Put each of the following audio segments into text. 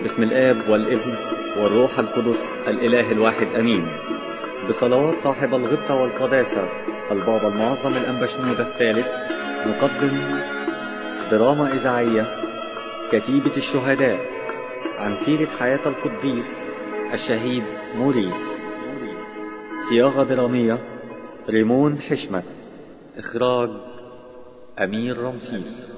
باسم الآب والابن والروح القدس الإله الواحد أمين بصلوات صاحب الغبطة والقداسة البابا المعظم الأنبشنود الثالث نقدم دراما إذاعية كتيبة الشهداء عن سيرة حياة القديس الشهيد موريس صياغة درامية ريمون حشمت إخراج أمير رمسيس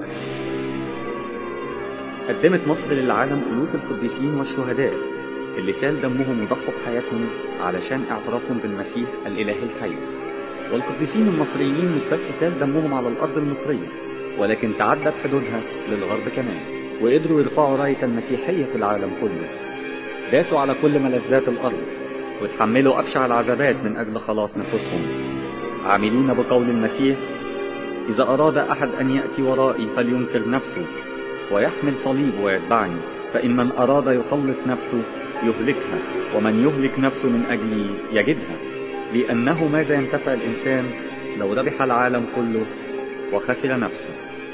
قدمت مصر للعالم ألوف القديسين والشهداء اللي سال دمهم وضحوا بحياتهم علشان اعترافهم بالمسيح الإله الحي والقديسين المصريين مش بس سال دمهم على الأرض المصرية ولكن تعدت حدودها للغرب كمان وقدروا يرفعوا راية المسيحية في العالم كله داسوا على كل ملذات الأرض وتحملوا أبشع العذابات من أجل خلاص نفوسهم عاملين بقول المسيح إذا أراد أحد أن يأتي ورائي فلينكر نفسه ويحمل صليب ويتبعني فإن من أراد يخلص نفسه يهلكها ومن يهلك نفسه من أجلي يجدها لأنه ماذا ينتفع الإنسان لو ربح العالم كله وخسر نفسه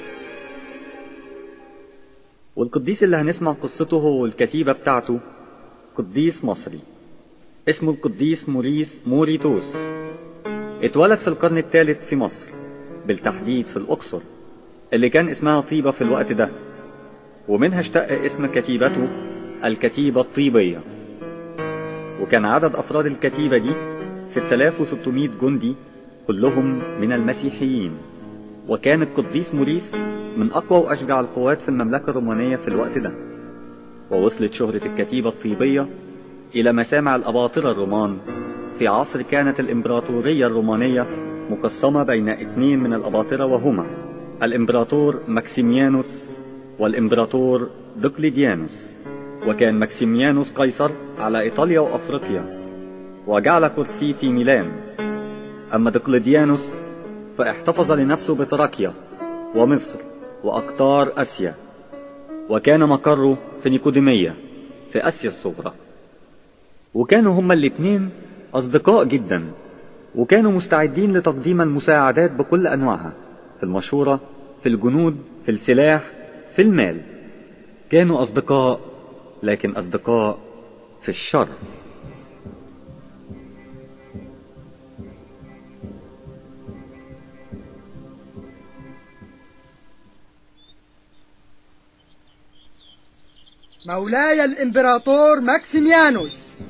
والقديس اللي هنسمع قصته هو الكتيبة بتاعته قديس مصري اسمه القديس موريس موريتوس اتولد في القرن الثالث في مصر بالتحديد في الأقصر اللي كان اسمها طيبة في الوقت ده ومنها اشتق اسم كتيبته الكتيبة الطيبية وكان عدد أفراد الكتيبة دي 6600 جندي كلهم من المسيحيين وكان القديس موريس من أقوى وأشجع القوات في المملكة الرومانية في الوقت ده ووصلت شهرة الكتيبة الطيبية إلى مسامع الأباطرة الرومان في عصر كانت الإمبراطورية الرومانية مقسمة بين اثنين من الأباطرة وهما الإمبراطور ماكسيميانوس والإمبراطور دقليديانوس وكان ماكسيميانوس قيصر على إيطاليا وأفريقيا وجعل كرسي في ميلان أما دقليديانوس فاحتفظ لنفسه بتراكيا ومصر وأقطار آسيا وكان مقره في نيكوديمية في آسيا الصغرى وكانوا هما الاتنين أصدقاء جدا وكانوا مستعدين لتقديم المساعدات بكل أنواعها في المشورة في الجنود في السلاح في المال كانوا أصدقاء لكن أصدقاء في الشر مولاي الإمبراطور ماكسيميانوس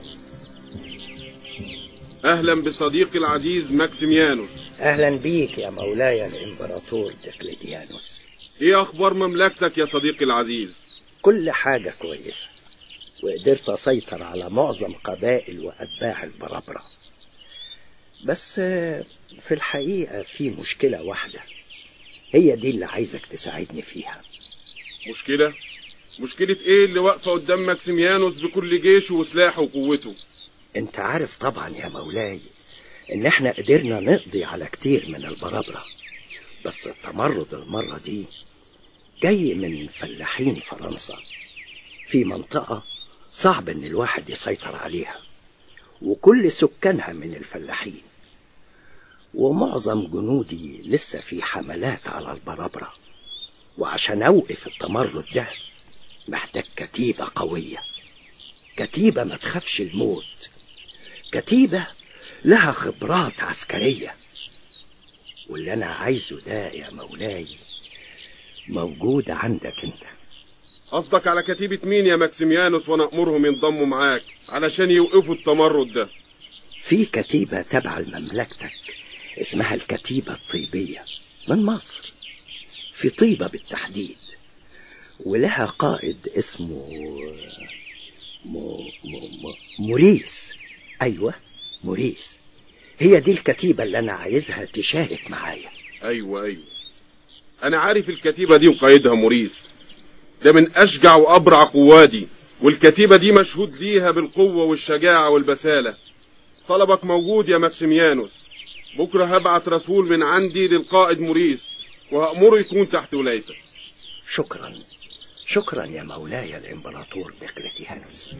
أهلا بصديقي العزيز ماكسيميانوس أهلا بيك يا مولاي الإمبراطور دقلديانوس إيه أخبار مملكتك يا صديقي العزيز كل حاجة كويسة وقدرت أسيطر على معظم قبائل وأتباع البرابرة بس آه، في الحقيقة في مشكلة واحدة هي دي اللي عايزك تساعدني فيها مشكلة مشكلة إيه اللي واقفة قدام ماكسيميانوس بكل جيشه وسلاحه وقوته انت عارف طبعا يا مولاي ان احنا قدرنا نقضي على كتير من البرابرة بس التمرد المرة دي جاي من فلاحين فرنسا في منطقة صعب ان الواحد يسيطر عليها وكل سكانها من الفلاحين ومعظم جنودي لسه في حملات على البرابرة وعشان اوقف التمرد ده محتاج كتيبة قوية كتيبة ما تخافش الموت كتيبة لها خبرات عسكرية واللي أنا عايزه ده يا مولاي موجود عندك أنت قصدك على كتيبة مين يا ماكسيميانوس وأنا أمرهم ينضموا معاك علشان يوقفوا التمرد ده في كتيبة تبع لمملكتك اسمها الكتيبة الطيبية من مصر في طيبة بالتحديد ولها قائد اسمه مو مو مو موريس أيوة موريس هي دي الكتيبة اللي أنا عايزها تشارك معايا أيوة أيوة أنا عارف الكتيبة دي وقايدها موريس ده من أشجع وأبرع قوادي والكتيبة دي مشهود ليها بالقوة والشجاعة والبسالة طلبك موجود يا ماكسيميانوس بكرة هبعت رسول من عندي للقائد موريس وهأمره يكون تحت ولايتك شكرا شكرا يا مولاي الإمبراطور دقلتيانوس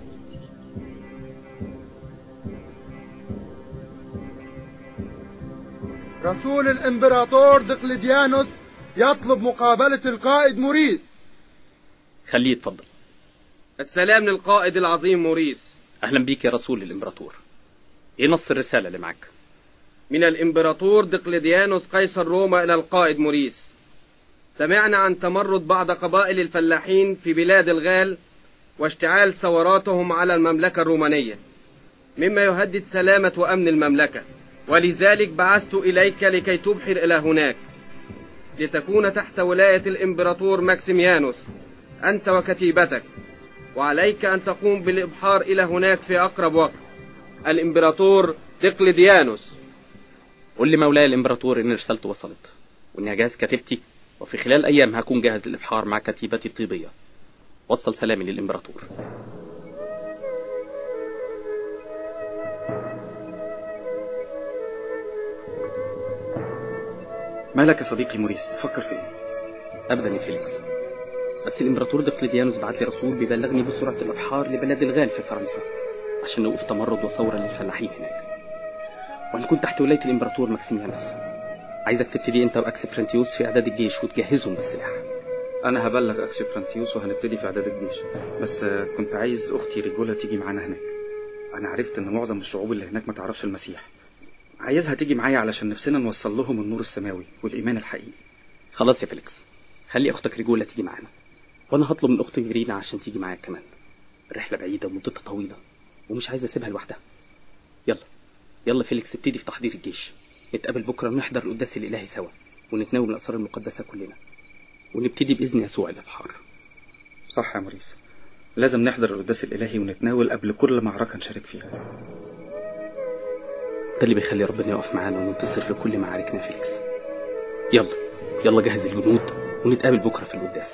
رسول الإمبراطور دقلديانوس يطلب مقابلة القائد موريس خليه يتفضل السلام للقائد العظيم موريس أهلا بيك يا رسول الإمبراطور إيه نص الرسالة اللي معاك من الإمبراطور دقلديانوس قيصر روما إلى القائد موريس سمعنا عن تمرد بعض قبائل الفلاحين في بلاد الغال واشتعال ثوراتهم على المملكة الرومانية مما يهدد سلامة وأمن المملكة ولذلك بعثت إليك لكي تبحر إلى هناك لتكون تحت ولاية الإمبراطور ماكسيميانوس أنت وكتيبتك وعليك أن تقوم بالإبحار إلى هناك في أقرب وقت الإمبراطور دقلديانوس قول لي مولاي الإمبراطور إن رسالته وصلت وإني هجهز كتيبتي وفي خلال أيام هكون جاهز للإبحار مع كتيبتي الطيبية وصل سلامي للإمبراطور مالك يا صديقي موريس بتفكر في ايه أبدا يا فيليكس بس الإمبراطور دقلديانوس بعت لي رسول بيبلغني بسرعة الإبحار لبلاد الغال في فرنسا عشان نوقف تمرد وثورة للفلاحين هناك وأنا كنت تحت ولاية الإمبراطور ماكسيميانوس عايزك تبتدي أنت وأكسبرانتيوس في إعداد الجيش وتجهزهم بالسلاح انا هبلغ اكسيوبرانتيوس وهنبتدي في اعداد الجيش بس آه، كنت عايز اختي رجوله تيجي معانا هناك انا عرفت ان معظم الشعوب اللي هناك ما تعرفش المسيح عايزها تيجي معايا علشان نفسنا نوصل لهم النور السماوي والايمان الحقيقي خلاص يا فيليكس خلي أختك رجولة تيجي معانا وأنا هطلب من أختي فيرينا عشان تيجي معايا كمان الرحلة بعيدة ومدتها طويلة ومش عايز أسيبها لوحدها يلا يلا فيليكس ابتدي في تحضير الجيش نتقابل بكرة ونحضر القداس الإلهي سوا ونتناول الأسرار المقدسة كلنا ونبتدي بإذن يسوع الإبحار صح يا موريس لازم نحضر القداس الالهي ونتناول قبل كل معركه نشارك فيها ده اللي بيخلي ربنا يقف معانا وننتصر في كل معاركنا يا فيليكس يلا يلا جهز الجنود ونتقابل بكرة في القداس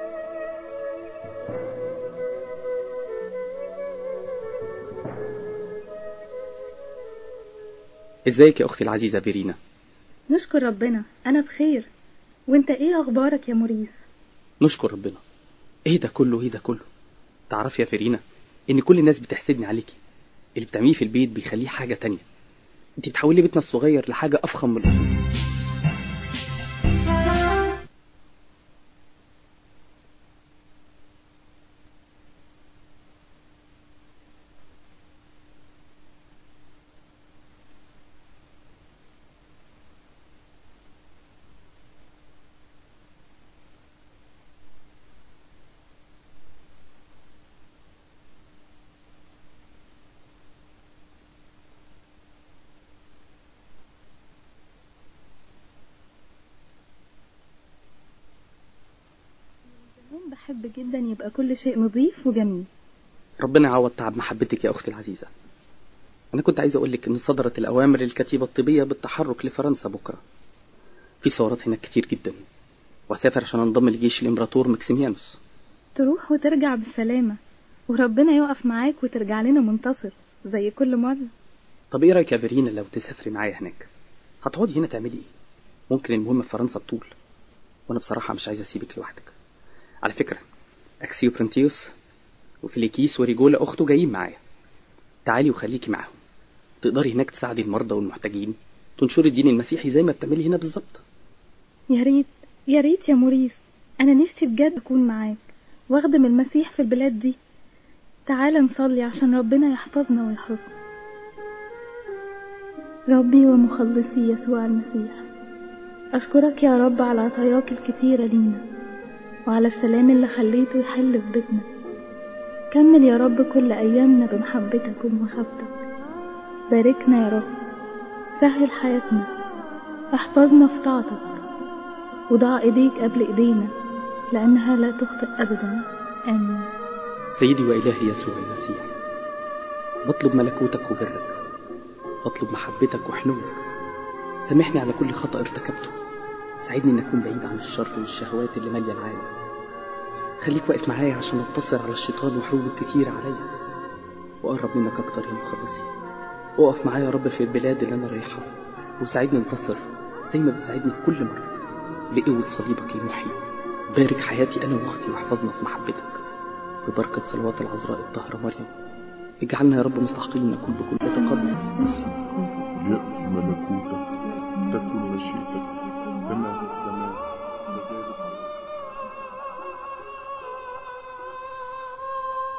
ازيك يا اختي العزيزة فيرينا نشكر ربنا أنا بخير وانت ايه أخبارك يا موريس نشكر ربنا ايه ده كله ايه ده كله تعرفي يا فيرينا ان كل الناس بتحسدني عليكي اللي بتعمليه في البيت بيخليه حاجة تانية انت بتحولي بيتنا الصغير لحاجة افخم من الاصول زمان بحب جدا يبقى كل شيء نظيف وجميل ربنا يعوض تعب محبتك يا اختي العزيزة انا كنت عايز اقول لك ان صدرت الاوامر للكتيبة الطبية بالتحرك لفرنسا بكرة في ثورات هناك كتير جدا واسافر عشان انضم لجيش الامبراطور ماكسيميانوس تروح وترجع بالسلامة وربنا يقف معاك وترجع لنا منتصر زي كل مرة طب ايه رايك يا فيرينا لو تسافري معايا هناك هتقعدي هنا تعملي ايه ممكن المهم في فرنسا بطول وانا بصراحه مش عايز اسيبك لوحدك على فكره اكسيو برنتيوس وفيليكيس وريجولا اخته جايين معايا تعالي وخليكي معاهم تقدري هناك تساعدي المرضى والمحتاجين تنشري الدين المسيحي زي ما بتعملي هنا بالظبط يا ريت يا ريت يا موريس أنا نفسي بجد أكون معاك واخدم المسيح في البلاد دي تعال نصلي عشان ربنا يحفظنا ويحرسنا ربي ومخلصي يسوع المسيح أشكرك يا رب على عطاياك الكتيرة لينا وعلى السلام اللي خليته يحل في بيتنا كمل يا رب كل أيامنا بمحبتك ومخافتك باركنا يا رب سهل حياتنا احفظنا في طاعتك وضع ايديك قبل ايدينا لانها لا تخطئ ابدا امين سيدي وإلهي يسوع المسيح بطلب ملكوتك وبرك بطلب محبتك وحنوك سامحني على كل خطأ ارتكبته ساعدني ان اكون بعيد عن الشر والشهوات اللي ماليه العالم خليك واقف معايا عشان انتصر على الشيطان وحروبه الكتير عليا واقرب منك اكتر يا مخلصي اقف معايا يا رب في البلاد اللي انا رايحها وساعدني انتصر زي ما بتساعدني في كل مره بقوه صليبك المحيي بارك حياتي انا واختي واحفظنا في محبتك ببركه صلوات العذراء الطاهره مريم اجعلنا يا رب مستحقين نكون بكل تقدس اسمك يأتي ملكوتك تكن مشيئتك كما في السماء كذلك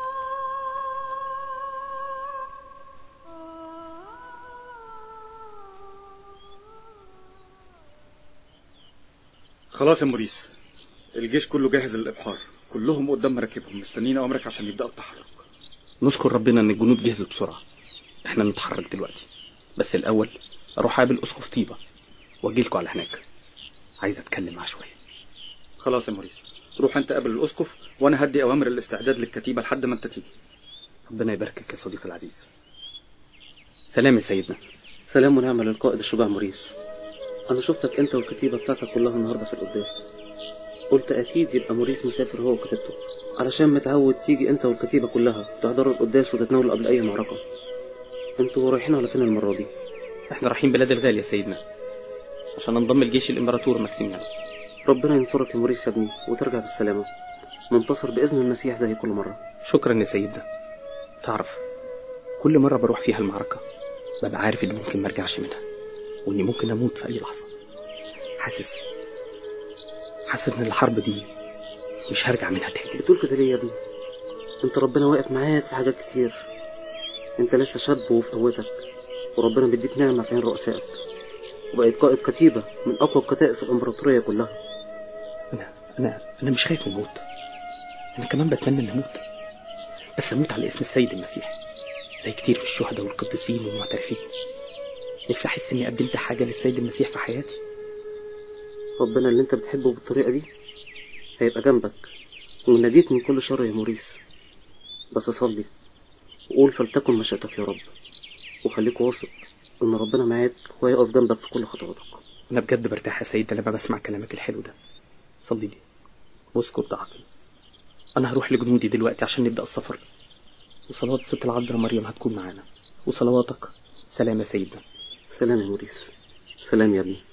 خلاص يا موريس الجيش كله جاهز للإبحار كلهم قدام مراكبهم مستنيين أمرك عشان يبدأوا التحرك نشكر ربنا ان الجنود جهزوا بسرعه احنا نتحرك دلوقتي بس الاول اروح اقابل اسقف طيبه واجيلكوا على هناك عايز اتكلم معاه شويه خلاص يا موريس روح انت قابل الأسقف وأنا هدي أوامر الاستعداد للكتيبة لحد ما انت تيجي ربنا يباركك يا صديقي العزيز سلام يا سيدنا سلام ونعمة للقائد الشجاع موريس أنا شفتك أنت والكتيبة بتاعتك كلها النهاردة في القداس قلت أكيد يبقى موريس مسافر هو وكتيبته علشان متعود تيجي أنت والكتيبة كلها تحضروا القداس وتتناولوا قبل أي معركة أنتوا رايحين على فين المرة دي؟ احنا رايحين بلاد الغال يا سيدنا عشان ننضم لجيش الامبراطور ماكسيميانوس ربنا ينصرك يا موريس يا ابني وترجع بالسلامة منتصر بإذن المسيح زي كل مرة شكرا يا سيدنا تعرف كل مرة بروح فيها المعركة ببقى عارف اني ممكن ما ارجعش منها واني ممكن اموت في اي لحظة حاسس حاسس ان الحرب دي مش هرجع منها تاني بتقول كده ليه يا ابني؟ أنت ربنا واقف معاك في حاجات كتير أنت لسه شاب وفي قوتك وربنا بيديك نعمة في عين رؤسائك وبقيت قائد كتيبة من أقوى الكتائب في الإمبراطورية كلها انا انا انا مش خايف من الموت انا كمان بتمنى اني اموت بس اموت على اسم السيد المسيح زي كتير من الشهداء والقديسين والمعترفين نفسي احس اني قدمت حاجه للسيد المسيح في حياتي ربنا اللي أنت بتحبه بالطريقة دي هيبقى جنبك ونجيك من كل شر يا موريس بس صلي وقول فلتكن مشيئتك يا رب وخليك واثق إن ربنا معاك وهيقف جنبك في كل خطواتك انا بجد برتاح يا سيدنا لما بسمع كلامك الحلو ده صلي لي واذكر ضعفي انا هروح لجنودي دلوقتي عشان نبدا السفر وصلوات الست العذراء مريم هتكون معانا وصلواتك سلام يا سيدنا سلام يا موريس سلام يا ابني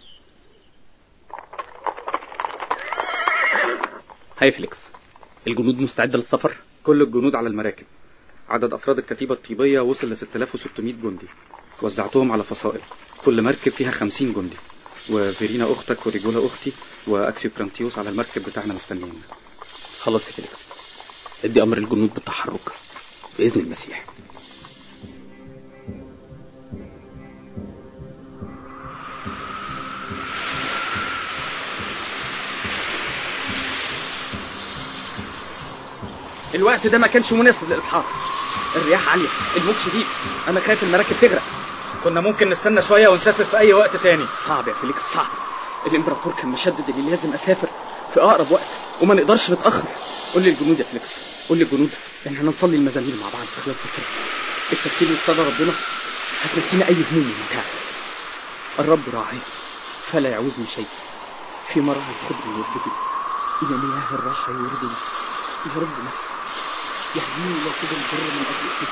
هاي فليكس الجنود مستعده للسفر كل الجنود على المراكب عدد أفراد الكتيبة الطيبية وصل ل 6600 جندي وزعتهم على فصائل كل مركب فيها 50 جندي وفيرينا أختك وريجولا أختي وأكسيو برانتيوس على المركب بتاعنا مستنيين خلاص يا فيليكس ادي امر الجنود بالتحرك باذن المسيح الوقت ده ما كانش مناسب للإبحار الرياح عالية الموج شديد أنا خايف المراكب تغرق كنا ممكن نستنى شوية ونسافر في أي وقت تاني صعب يا فيليكس صعب الامبراطور كان مشدد اني لازم اسافر في اقرب وقت وما نقدرش نتاخر قول لي الجنود يا فليكس قول لي الجنود ان احنا نصلي المزامير مع بعض خلال سفرنا الترتيب لصدى ربنا هتنسينا اي هموم ومتاعب الرب راعي فلا يعوزني شيء في مرعى الخضر يرددني الى مياه الراحه يوردني يا رب نفسي يهديني الى سبل البر من اجل اسمك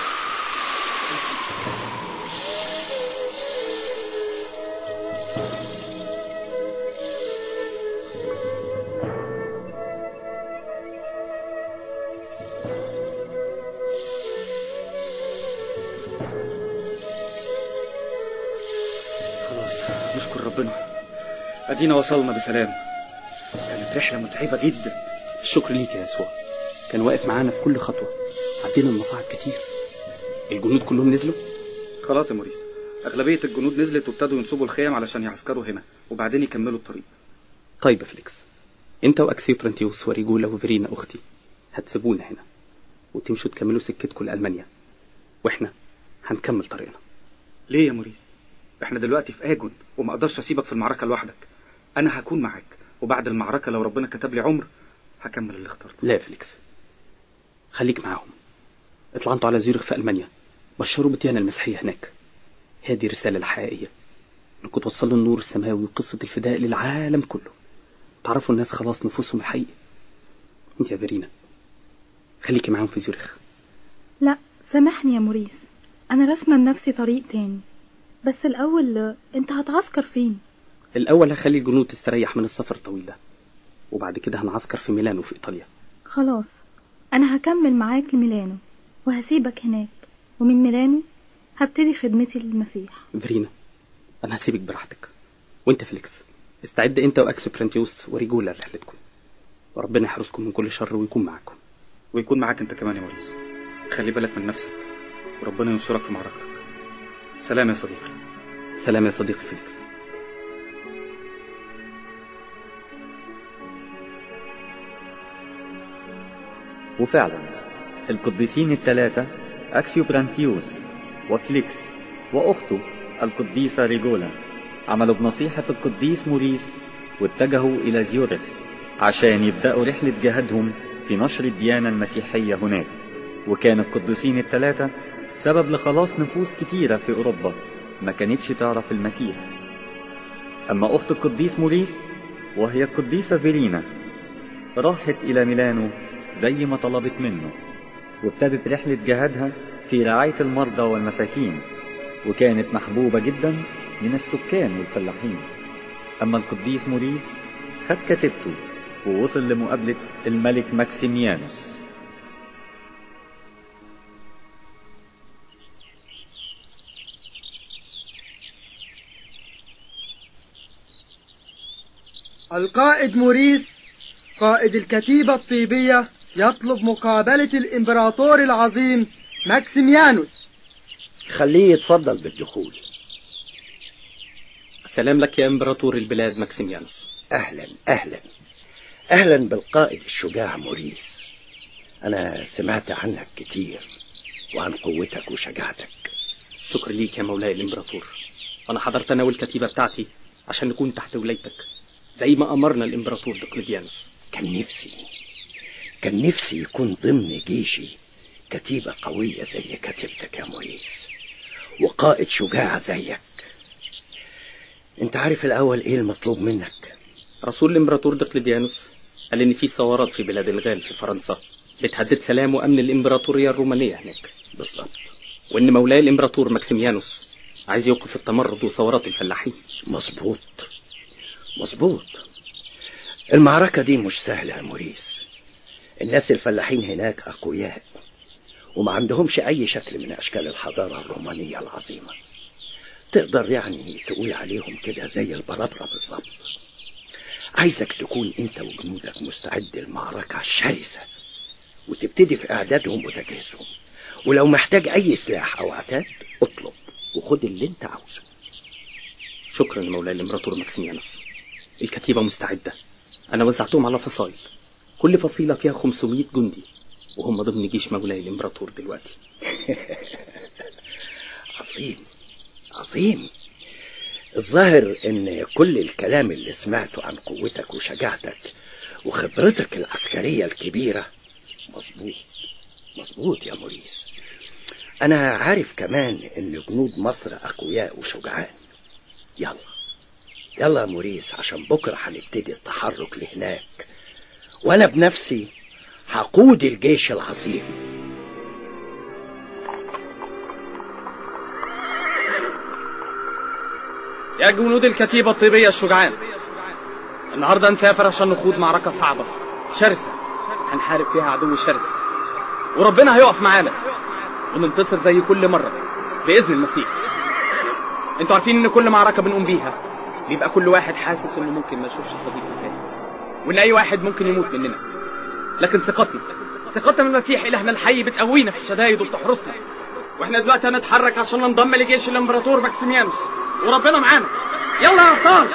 خلاص نشكر ربنا أدينا وصلنا بسلام كانت رحلة متعبة جدا الشكر ليك يا يسوع كان واقف معانا في كل خطوه عدينا المصاعب كتير الجنود كلهم نزلوا خلاص يا موريس أغلبية الجنود نزلت وابتدوا ينصبوا الخيم علشان يعسكروا هنا وبعدين يكملوا الطريق طيب يا فليكس انت واكسيو برانتيوس وريجولا وفيرينا اختي هتسيبونا هنا وتمشوا تكملوا سكتكم لالمانيا واحنا هنكمل طريقنا ليه يا موريس احنا دلوقتي في آجون وما اقدرش اسيبك في المعركة لوحدك انا هكون معاك وبعد المعركة لو ربنا كتب لي عمر هكمل اللي اخترته لا يا فليكس خليك معاهم اطلعوا انتوا على زيورخ في المانيا بشروا بالديانه المسيحيه هناك هذه الرساله الحقيقيه انكم توصلوا النور السماوي وقصه الفداء للعالم كله تعرفوا الناس خلاص نفوسهم الحقيقي انت يا فيرينا خليكي معاهم في زيورخ لا سامحني يا موريس انا راسمه لنفسي طريق تاني بس الاول آه، انت هتعسكر فين الاول هخلي الجنود تستريح من السفر الطويل ده وبعد كده هنعسكر في ميلانو في ايطاليا خلاص انا هكمل معاك لميلانو وهسيبك هناك ومن ميلانو هبتدي خدمتي للمسيح فيرينا انا هسيبك براحتك وانت فيليكس استعد انت واكسو برانتيوس وريجولا لرحلتكم وربنا يحرسكم من كل شر ويكون معاكم ويكون معاك انت كمان يا موريس خلي بالك من نفسك وربنا ينصرك في معركتك سلام يا صديقي سلام يا صديقي فيليكس وفعلا القديسين الثلاثة أكسيو برانتيوس وفليكس وأخته القديسة ريجولا عملوا بنصيحة القديس موريس واتجهوا إلى زيورخ عشان يبدأوا رحلة جهادهم في نشر الديانة المسيحية هناك وكان القديسين الثلاثة سبب لخلاص نفوس كتيرة في أوروبا ما كانتش تعرف المسيح أما أخت القديس موريس وهي القديسة فيرينا راحت إلى ميلانو زي ما طلبت منه وابتدت رحلة جهادها في رعاية المرضى والمساكين وكانت محبوبة جدا من السكان والفلاحين أما القديس موريس خد كتيبته ووصل لمقابلة الملك ماكسيميانوس القائد موريس قائد الكتيبة الطيبية يطلب مقابلة الإمبراطور العظيم ماكسيميانوس خليه يتفضل بالدخول سلام لك يا امبراطور البلاد ماكسيميانوس أهلا أهلا أهلا بالقائد الشجاع موريس أنا سمعت عنك كتير وعن قوتك وشجاعتك شكر ليك يا مولاي الامبراطور انا حضرت انا والكتيبه بتاعتي عشان نكون تحت ولايتك زي ما امرنا الامبراطور دقلديانوس كان نفسي كان نفسي يكون ضمن جيشي كتيبة قوية زي كتيبتك يا موريس وقائد شجاع زيك انت عارف الأول ايه المطلوب منك رسول الامبراطور دقلديانوس قال ان في ثورات في بلاد الغال في فرنسا بتهدد سلام وامن الامبراطوريه الرومانيه هناك بالظبط وان مولاي الامبراطور ماكسيميانوس عايز يوقف التمرد وثورات الفلاحين مظبوط مظبوط المعركة دي مش سهلة يا موريس الناس الفلاحين هناك أقوياء وما عندهمش أي شكل من أشكال الحضارة الرومانية العظيمة تقدر يعني تقول عليهم كده زي البرابرة بالظبط عايزك تكون انت وجنودك مستعد للمعركة الشرسة وتبتدي في اعدادهم وتجهيزهم ولو محتاج اي سلاح او عتاد اطلب وخد اللي انت عاوزه شكرا يا مولاي الامبراطور ماكسيميانوس الكتيبه مستعده انا وزعتهم على فصائل كل فصيله فيها 500 جندي وهم ضمن جيش مولاي الامبراطور دلوقتي عظيم عظيم الظاهر ان كل الكلام اللي سمعته عن قوتك وشجاعتك وخبرتك العسكرية الكبيرة مظبوط مظبوط يا موريس انا عارف كمان ان جنود مصر اقوياء وشجعان يلا يلا يا موريس عشان بكرة هنبتدي التحرك لهناك وانا بنفسي هقود الجيش العظيم يا جنود الكتيبة الطيبية الشجعان النهاردة نسافر عشان نخوض معركة صعبة شرسة هنحارب فيها عدو شرس وربنا هيقف معانا وننتصر زي كل مرة بإذن المسيح انتوا عارفين ان كل معركة بنقوم بيها بيبقى كل واحد حاسس انه ممكن ما يشوفش صديقه تاني وان اي واحد ممكن يموت مننا لكن ثقتنا ثقتنا من المسيح الهنا الحي بتقوينا في الشدايد وبتحرسنا واحنا دلوقتي هنتحرك عشان ننضم لجيش الامبراطور ماكسيميانوس وربنا معانا يلا يا ابطال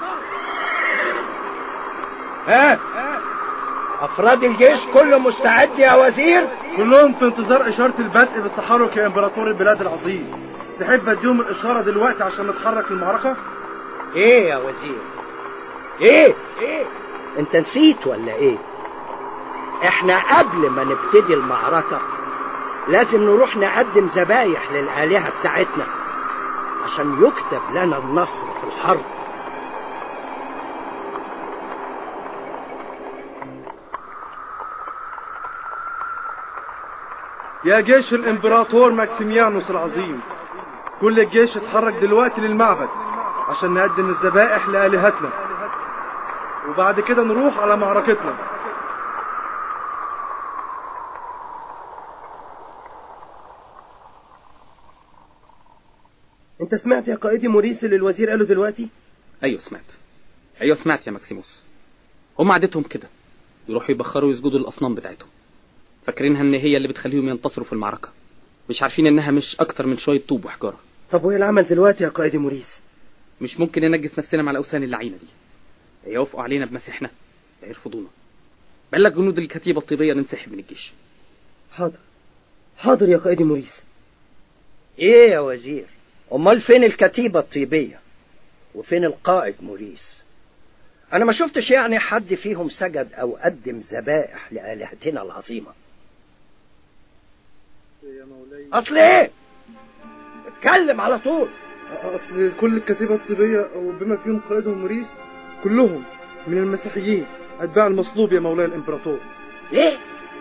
ها افراد الجيش كله مستعد يا وزير كلهم في انتظار إشارة البدء بالتحرك يا إمبراطور البلاد العظيم تحب أديهم الإشارة دلوقتي عشان نتحرك للمعركة؟ ايه يا وزير ايه ايه انت نسيت ولا ايه احنا قبل ما نبتدي المعركة لازم نروح نقدم ذبايح للآلهة بتاعتنا عشان يكتب لنا النصر في الحرب يا جيش الإمبراطور ماكسيميانوس العظيم كل الجيش اتحرك دلوقتي للمعبد عشان نقدم الذبائح لآلهتنا وبعد كده نروح على معركتنا انت سمعت يا قائدي موريس اللي الوزير قاله دلوقتي ايوه سمعت ايوه سمعت يا ماكسيموس هم عادتهم كده يروحوا يبخروا ويسجدوا للاصنام بتاعتهم فاكرينها ان هي اللي بتخليهم ينتصروا في المعركه مش عارفين انها مش اكتر من شويه طوب وحجاره طب وايه العمل دلوقتي يا قائدي موريس مش ممكن ننجس نفسنا مع الاوثان اللعينه دي يا يوافقوا علينا بمسيحنا يا يرفضونا بلغ جنود الكتيبة الطيبية ننسحب من الجيش حاضر حاضر يا قائدي موريس ايه يا وزير امال فين الكتيبة الطيبية وفين القائد موريس انا ما شفتش يعني حد فيهم سجد او قدم ذبائح لآلهتنا العظيمة اصل ايه اتكلم على طول اصل كل الكتيبة الطيبية وبما فيهم قائدهم موريس كلهم من المسيحيين اتباع المصلوب يا مولاي الامبراطور ايه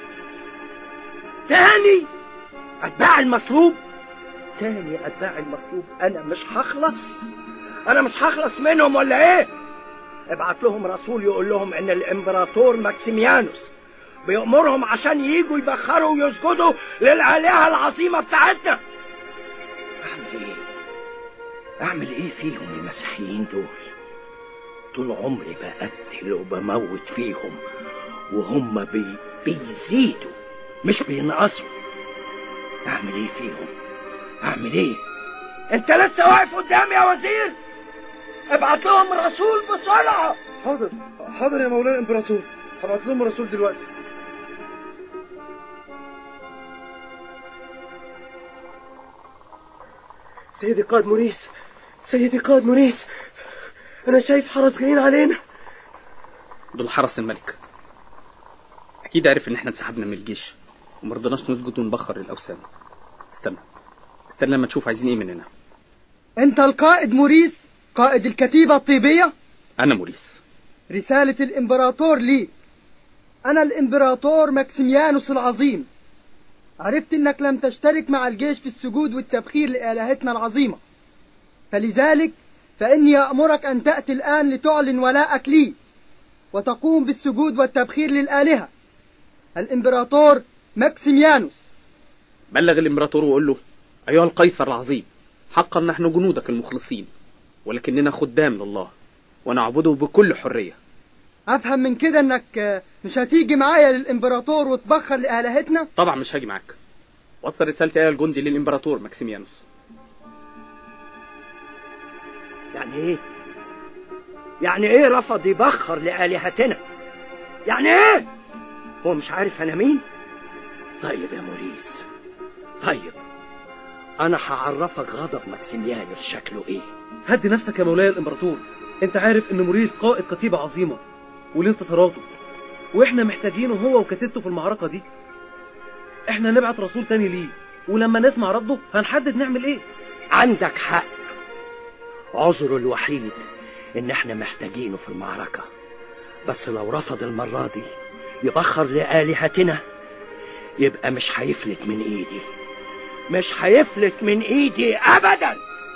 تاني اتباع المصلوب تاني اتباع المصلوب انا مش هخلص انا مش هخلص منهم ولا ايه ابعت لهم رسول يقول لهم ان الامبراطور ماكسيميانوس بيأمرهم عشان ييجوا يبخروا ويسجدوا للآلهة العظيمة بتاعتنا اعمل ايه اعمل ايه فيهم المسيحيين دول طول عمري بقتل وبموت فيهم وهم بي... بيزيدوا مش بينقصوا اعمل ايه فيهم اعمل ايه انت لسه واقف قدامي يا وزير ابعت لهم رسول بسرعه حاضر حاضر يا مولاي الامبراطور هبعت لهم رسول دلوقتي سيدي قائد موريس سيدي قائد موريس انا شايف حرس جايين علينا دول حرس الملك اكيد عرف ان احنا انسحبنا من الجيش ومرضناش نسجد ونبخر الاوثان استنى استنى لما تشوف عايزين ايه مننا انت القائد موريس قائد الكتيبة الطيبية انا موريس رسالة الامبراطور لي انا الامبراطور ماكسيميانوس العظيم عرفت انك لم تشترك مع الجيش في السجود والتبخير لآلهتنا العظيمة فلذلك فإني أأمرك أن تأتي الآن لتعلن ولاءك لي وتقوم بالسجود والتبخير للآلهة الإمبراطور ماكسيميانوس بلغ الامبراطور وقول له ايها القيصر العظيم حقا نحن جنودك المخلصين ولكننا خدام لله ونعبده بكل حريه أفهم من كده إنك مش هتيجي معايا للإمبراطور وتبخر لآلهتنا طبعا مش هاجي معاك وصل رسالتي ايها الجندي للامبراطور ماكسيميانوس يعني ايه يعني ايه رفض يبخر لآلهتنا يعني ايه هو مش عارف انا مين طيب يا موريس طيب انا هعرفك غضب ماكسيميانوس شكله ايه هدي نفسك يا مولاي الامبراطور انت عارف ان موريس قائد كتيبة عظيمة وليه انتصاراته واحنا محتاجينه هو وكتيبته في المعركة دي احنا نبعت رسول تاني ليه ولما نسمع رده هنحدد نعمل ايه عندك حق عذره الوحيد ان احنا محتاجينه في المعركة بس لو رفض المرة دي يبخر لآلهتنا يبقى مش هيفلت من ايدي مش هيفلت من ايدي ابدا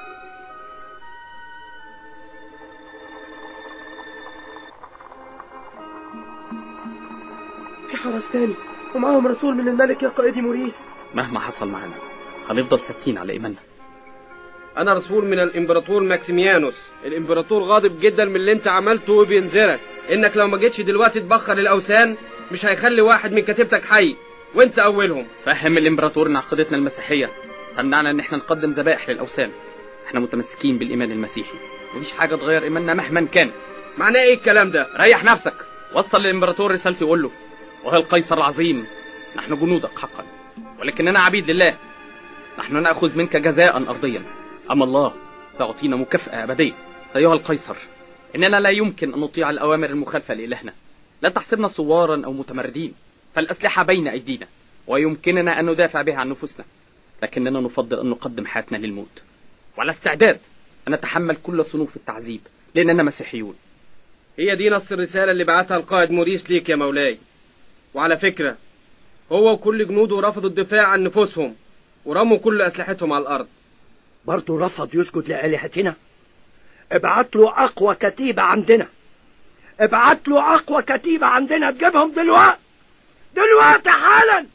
في حرس تاني ومعاهم رسول من الملك يا قائدي موريس مهما حصل معانا هنفضل ثابتين على ايماننا انا رسول من الامبراطور ماكسيميانوس الامبراطور غاضب جدا من اللي انت عملته وبينذرك انك لو ما جيتش دلوقتي تبخر الاوثان مش هيخلي واحد من كتيبتك حي وانت اولهم فهم الامبراطور ان عقيدتنا المسيحيه تمنعنا ان احنا نقدم ذبائح للاوثان احنا متمسكين بالايمان المسيحي مفيش حاجه تغير ايماننا مهما كانت معناه ايه الكلام ده ريح نفسك وصل للامبراطور رسالتي وقول له وهي القيصر العظيم نحن جنودك حقا ولكننا عبيد لله نحن ناخذ منك جزاء ارضيا اما الله فيعطينا مكافاه ابديه ايها القيصر اننا لا يمكن ان نطيع الاوامر المخالفه لالهنا لا تحسبنا صوارا او متمردين فالاسلحه بين ايدينا ويمكننا ان ندافع بها عن نفوسنا لكننا نفضل ان نقدم حياتنا للموت وعلى استعداد ان نتحمل كل صنوف التعذيب لاننا مسيحيون هي دي نص الرسالة اللي بعتها القائد موريس ليك يا مولاي وعلى فكرة هو وكل جنوده رفضوا الدفاع عن نفوسهم ورموا كل أسلحتهم على الأرض برضه رفض يسجد لآلهتنا ابعت له أقوى كتيبة عندنا ابعت له أقوى كتيبة عندنا تجيبهم دلوقتي دلوقتي حالا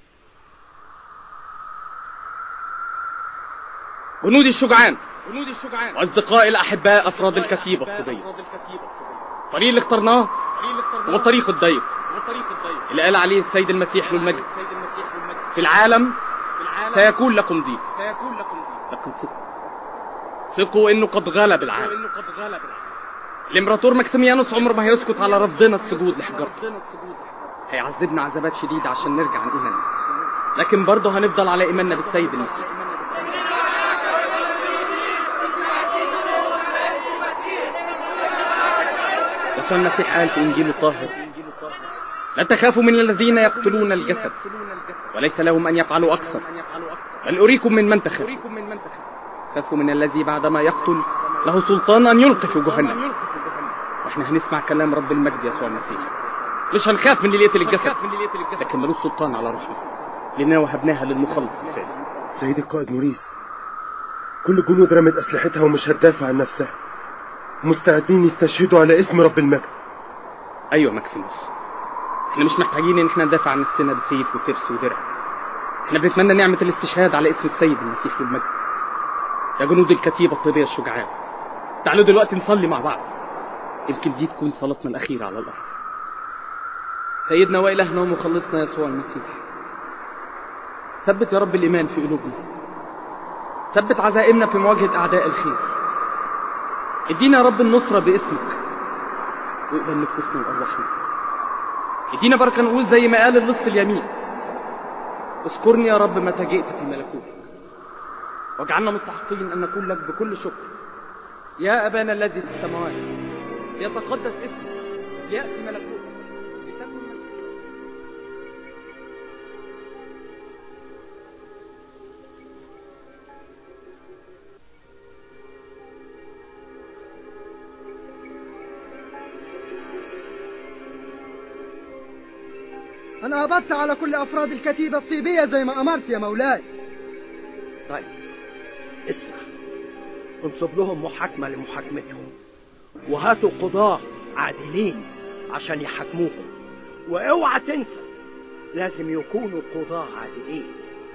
جنودي الشجعان واصدقائي الاحباء افراد الكتيبه الطبيه الطريق اللي اخترناه هو الطريق الضيق اللي قال عليه السيد المسيح له المجد في العالم سيكون لكم ضيق لكن ثقوا ثقوا انه قد غلب العالم الامبراطور ماكسيميانوس عمره ما هيسكت على رفضنا السجود لحجارته هيعذبنا عذابات شديدة عشان نرجع عن إيماننا لكن برضه هنفضل على إيماننا بالسيد المسيح يسوع المسيح قال في إنجيل الطاهر لا تخافوا من الذين يقتلون الجسد وليس لهم أن يفعلوا أكثر بل أريكم من من تخاف خافوا من الذي بعدما يقتل له سلطان أن يلقي في جهنم واحنا هنسمع كلام رب المجد يسوع المسيح مش هنخاف من اللي يقتل الجسد لكن ملوش سلطان على روحنا لأننا وهبناها للمخلص الفعلي سيدي القائد موريس كل جنود رمت أسلحتها ومش هتدافع عن نفسها مستعدين يستشهدوا على اسم رب المجد أيوة ماكسيموس احنا مش محتاجين ان احنا ندافع عن نفسنا بسيف وترس ودرع احنا بنتمنى نعمة الاستشهاد على اسم السيد المسيح المجد يا جنود الكتيبة الطيبية الشجعان تعالوا دلوقتي نصلي مع بعض يمكن دي تكون صلاتنا الأخيرة على الأرض سيدنا وإلهنا ومخلصنا يسوع المسيح ثبت يا رب الإيمان في قلوبنا ثبت عزائمنا في مواجهة أعداء الخير ادينا يا رب النصرة باسمك واقبل نفوسنا وأرواحنا ادينا بركة نقول زي ما قال اللص اليمين اذكرني يا رب متى جئت في ملكوتك واجعلنا مستحقين أن نقول لك بكل شكر يا أبانا الذي في السماوات ليتقدس اسمك ليأتي ملكوتك لتكن أنا قبضت على كل أفراد الكتيبة الطيبية زي ما أمرت يا مولاي طيب اسمع انصب لهم محاكمة لمحاكمتهم وهاتوا قضاة عادلين عشان يحاكموهم واوعى تنسى لازم يكونوا قضاة عادلين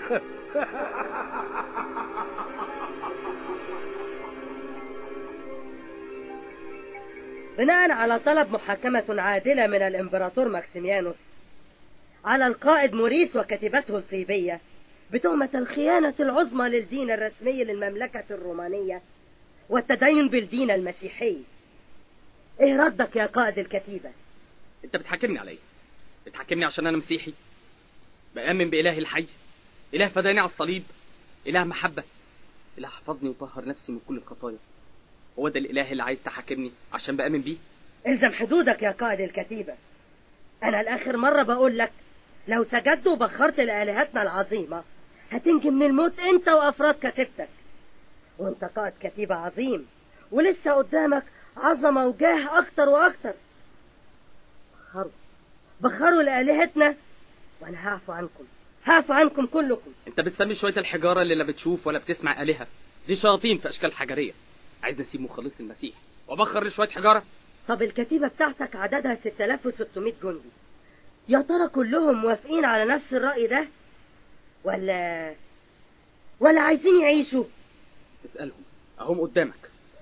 بناء على طلب محاكمة عادلة من الإمبراطور ماكسيميانوس على القائد موريس وكتيبته الطيبية بتهمة الخيانة العظمى للدين الرسمي للمملكة الرومانية والتدين بالدين المسيحي ايه ردك يا قائد الكتيبة انت بتحاكمني على ايه بتحاكمني عشان انا مسيحي بآمن بإله الحي إله فداني على الصليب إله محبة إله حفظني وطهر نفسي من كل الخطايا هو ده الإله اللي عايز تحاكمني عشان بآمن بيه الزم حدودك يا قائد الكتيبة أنا الآخر مرة بقول لك لو سجدت وبخرت لآلهتنا العظيمة هتنجي من الموت أنت وأفراد كتيبتك وأنت قائد كتيبة عظيم ولسه قدامك عظمة وجاه أكتر وأكتر بخروا بخروا لآلهتنا وأنا هعفو عنكم هعفو عنكم كلكم انت بتسمي شوية الحجارة اللي لا بتشوف ولا بتسمع آلهة دي شياطين في أشكال حجرية عايز نسيب مخلص المسيح وأبخر لشوية حجارة طب الكتيبة بتاعتك عددها 6600 جندي يا ترى كلهم موافقين على نفس الرأي ده ولا ولا عايزين يعيشوا اسألهم أهم قدامك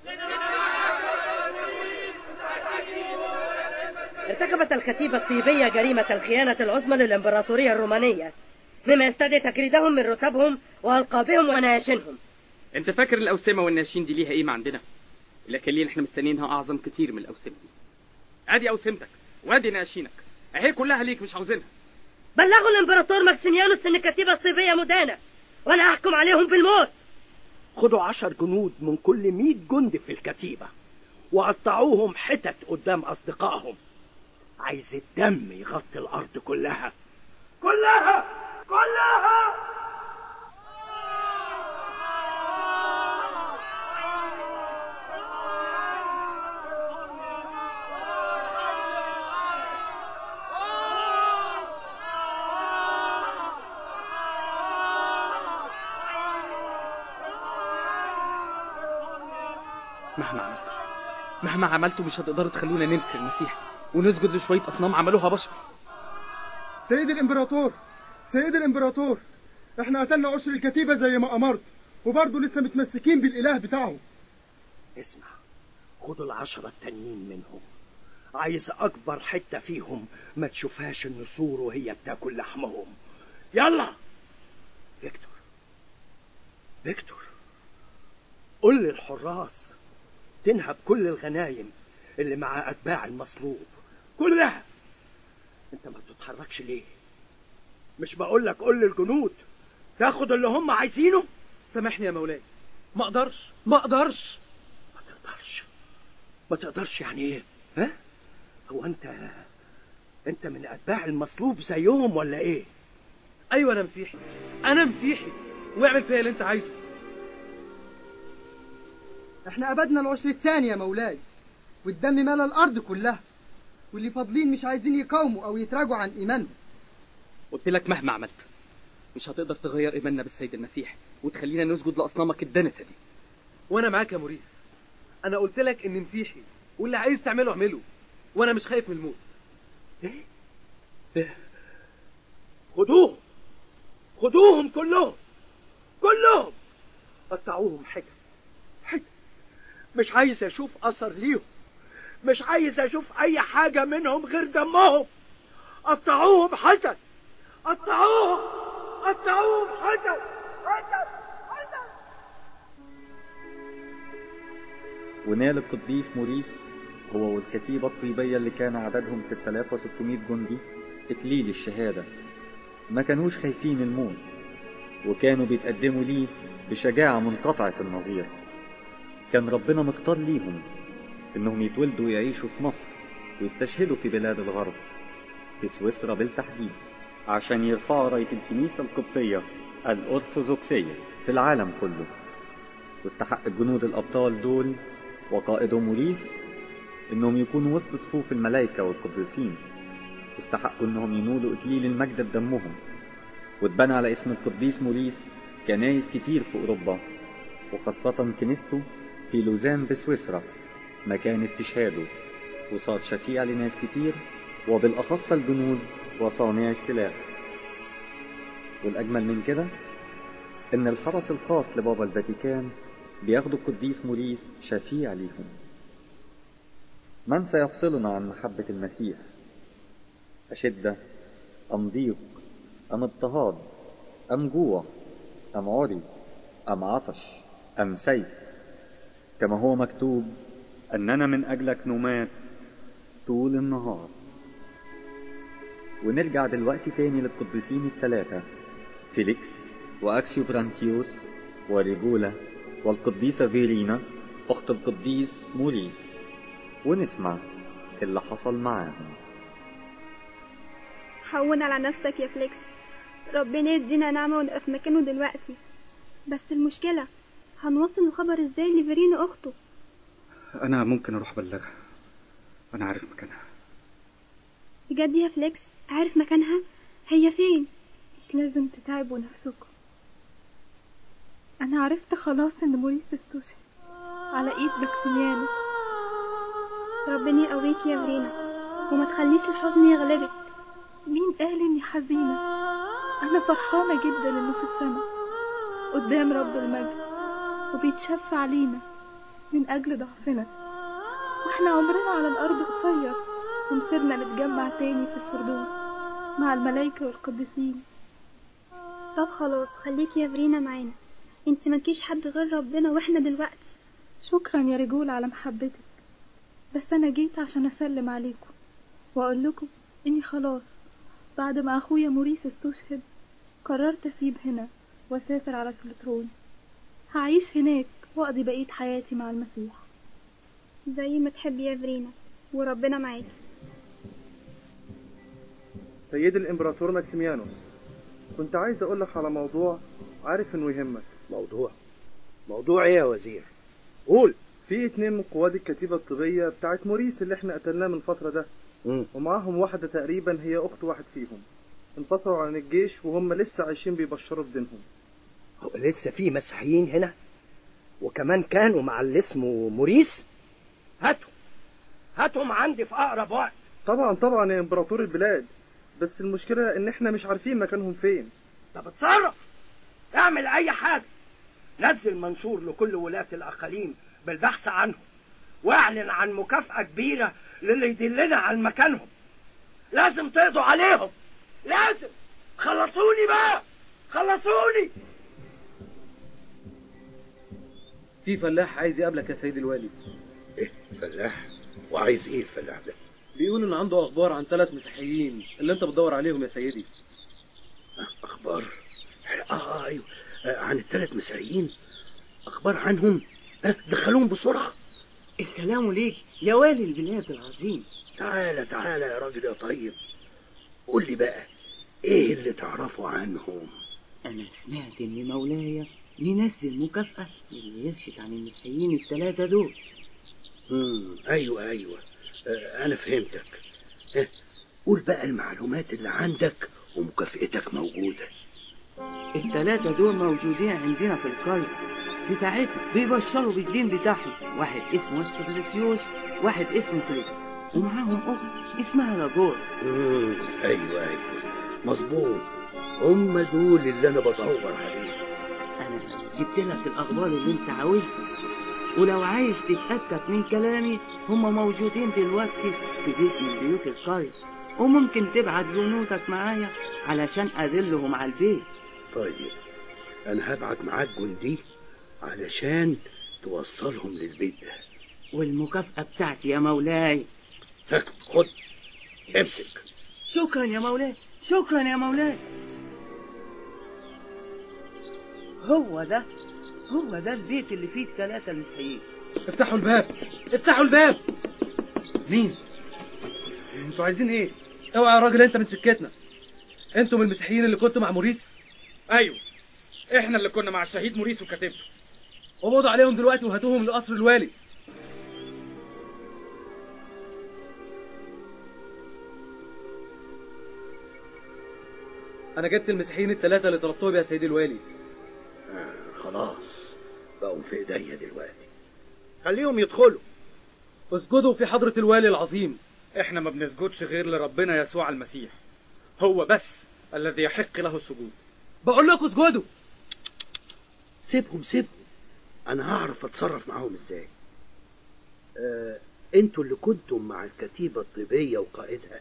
ارتكبت الكتيبة الطيبية جريمة الخيانة العظمى للإمبراطورية الرومانية مما يستدعي تجريدهم من رتبهم وألقابهم ونياشنهم انت فاكر الأوسمة والناشين دي ليها قيمة عندنا لكن ليه احنا مستنيينها أعظم كتير من الأوسمة دي ادي أوسمتك وادي ناشينك اهي كلها ليك مش عاوزينها بلغوا الإمبراطور ماكسيميانوس إن الكتيبة الطيبية مدانة وأنا أحكم عليهم بالموت خدوا عشر جنود من كل مئة جندي في الكتيبة وقطعوهم حتت قدام أصدقائهم عايز الدم يغطي الأرض كلها كلها كلها مهما عملت مهما عملتوا مش هتقدروا تخلونا ننكر المسيح ونسجد لشوية أصنام عملوها بشر سيد الإمبراطور سيد الإمبراطور احنا قتلنا عشر الكتيبة زي ما أمرت وبرضه لسه متمسكين بالإله بتاعهم اسمع خدوا العشرة التانيين منهم عايز أكبر حتة فيهم ما تشوفهاش النسور وهي بتاكل لحمهم يلا فيكتور فيكتور قل للحراس تنهب كل الغنايم اللي مع أتباع المصلوب كلها انت ما بتتحركش ليه مش بقول لك قول للجنود تاخد اللي هم عايزينه سامحني يا مولاي ما اقدرش ما اقدرش ما تقدرش ما تقدرش يعني ايه ها هو انت انت من اتباع المصلوب زيهم ولا ايه ايوه انا مسيحي انا مسيحي واعمل فيا اللي انت عايزه احنا ابدنا العشر الثاني يا مولاي والدم ملا الارض كلها واللي فاضلين مش عايزين يقاوموا او يتراجعوا عن ايماننا قلت لك مهما عملت مش هتقدر تغير ايماننا بالسيد المسيح وتخلينا نسجد لاصنامك الدنسه دي وانا معاك يا موريس انا قلت لك اني مسيحي واللي عايز تعمله اعمله وانا مش خايف من الموت ايه ايه خدوهم خدوهم كلهم كلهم قطعوهم حتت حتت مش عايز اشوف اثر ليهم مش عايز اشوف اي حاجة منهم غير دمهم قطعوهم حتت قطعوهم قطعوهم حتت حتت حتت ونال القديس موريس هو والكتيبة الطيبية اللي كان عددهم 6600 جندي إكليل الشهادة ما كانوش خايفين الموت وكانوا بيتقدموا ليه بشجاعة منقطعة النظير كان ربنا مختار ليهم إنهم يتولدوا ويعيشوا في مصر ويستشهدوا في بلاد الغرب في سويسرا بالتحديد عشان يرفعوا راية الكنيسة القبطية الأرثوذكسية في العالم كله واستحق الجنود الأبطال دول وقائدهم موريس إنهم يكونوا وسط صفوف الملائكة والقديسين واستحقوا إنهم ينولوا إكليل المجد بدمهم واتبنى على اسم القديس موريس كنايس كتير في أوروبا وخاصة كنيسته في لوزان بسويسرا مكان استشهاده وصار شفيع لناس كتير وبالأخص الجنود وصانع السلاح والأجمل من كده إن الحرس الخاص لبابا الفاتيكان بياخدوا القديس موريس شفيع ليهم من سيفصلنا عن محبة المسيح أشدة أم ضيق أم اضطهاد أم جوع أم عري أم عطش أم سيف كما هو مكتوب أننا من أجلك نمات طول النهار ونرجع دلوقتي تاني للقديسين الثلاثة فيليكس وأكسيو برانتيوس وريجولا والقديسة فيرينا أخت القديس موريس ونسمع اللي حصل معاهم هون على نفسك يا فليكس ربنا يدينا نعمة ونبقى في مكانه دلوقتي بس المشكلة هنوصل الخبر ازاي لفيرينا أخته انا ممكن اروح ابلغها انا عارف مكانها بجد يا فليكس عارف مكانها هي فين مش لازم تتعبوا نفسكم أنا عرفت خلاص إن موريس استشهد على إيد ماكسيميانوس ربنا يقويك يا فيرينا وما تخليش الحزن يغلبك مين قال إني حزينة أنا فرحانة جدا إنه في السماء قدام رب المجد وبيتشفى علينا من أجل ضعفنا وإحنا عمرنا على الأرض قصير ومصيرنا نتجمع تاني في الفردوس مع الملايكة والقديسين طب خلاص خليكي يا فيرينا معانا انت مالكيش حد غير ربنا واحنا دلوقتي شكرا يا رجول على محبتك بس أنا جيت عشان أسلم عليكم وأقول لكم إني خلاص بعد ما أخويا موريس استشهد قررت أسيب هنا وأسافر على سلطرون هعيش هناك وأقضي بقية حياتي مع المسيح زي ما تحبي يا فيرينا وربنا معاكي سيد الإمبراطور ماكسيميانوس كنت عايز أقول لك على موضوع عارف إنه يهمك موضوع موضوع إيه يا وزير قول في اتنين من قواد الكتيبة الطبية بتاعت موريس اللي احنا قتلناه من فترة ده مم. ومعاهم واحدة تقريبا هي أخت واحد فيهم انفصلوا عن الجيش وهم لسه عايشين بيبشروا بدينهم هو لسه في مسيحيين هنا وكمان كانوا مع اللي اسمه موريس هاتهم هاتهم عندي في أقرب وقت طبعا طبعا يا إمبراطور البلاد بس المشكلة إن احنا مش عارفين مكانهم فين طب اتصرف اعمل أي حاجة نزل منشور لكل ولاة الأقاليم بالبحث عنهم واعلن عن مكافأة كبيرة للي يدلنا عن مكانهم لازم تقضوا عليهم لازم خلصوني بقى خلصوني في فلاح عايز يقابلك يا سيد الوالي ايه فلاح وعايز ايه الفلاح ده بيقول ان عنده اخبار عن ثلاث مسيحيين اللي انت بتدور عليهم يا سيدي اخبار اه ايوه آه عن الثلاث مسيحيين اخبار عنهم آه دخلوهم بسرعه السلام عليك يا والي البلاد العظيم تعالى تعالى يا راجل يا طيب قول لي بقى ايه اللي تعرفه عنهم انا سمعت ان مولاي منزل مكافأة للي يرشد عن المسيحيين الثلاثة دول امم ايوه ايوه آه انا فهمتك آه قول بقى المعلومات اللي عندك ومكافئتك موجوده الثلاثة دول موجودين عندنا في القرية بتاعتنا بيبشروا بالدين بتاعهم واحد اسمه اكسبليتيوش واحد اسمه فليكس ومعاهم أخت اسمها لاجور امم ايوه ايوه مظبوط هم دول اللي انا بدور عليهم أنا جبت لك الأخبار اللي أنت عاوزها ولو عايز تتأكد من كلامي هم موجودين دلوقتي في بيت من بيوت القرية وممكن تبعت جنودك معايا علشان أدلهم على البيت طيب انا هبعت معاك جندي علشان توصلهم للبيت ده والمكافأة بتاعتي يا مولاي ها خد امسك شكرا يا مولاي شكرا يا مولاي هو ده هو ده البيت اللي فيه الثلاثة المسيحيين افتحوا الباب افتحوا الباب مين انتوا عايزين ايه اوعى يا راجل انت من سكتنا انتوا من المسيحيين اللي كنتوا مع موريس ايوه احنا اللي كنا مع الشهيد موريس وكتيبته قبضوا عليهم دلوقتي وهاتوهم لقصر الوالي انا جبت المسيحيين الثلاثه اللي طلبتهم يا سيدي الوالي آه خلاص بقوا في ايديا دلوقتي خليهم يدخلوا اسجدوا في حضرة الوالي العظيم احنا ما بنسجدش غير لربنا يسوع المسيح هو بس الذي يحق له السجود بقول لكم اسجدوا سيبهم سيبهم انا هعرف اتصرف معاهم ازاي آه انتوا اللي كنتم مع الكتيبة الطبية وقائدها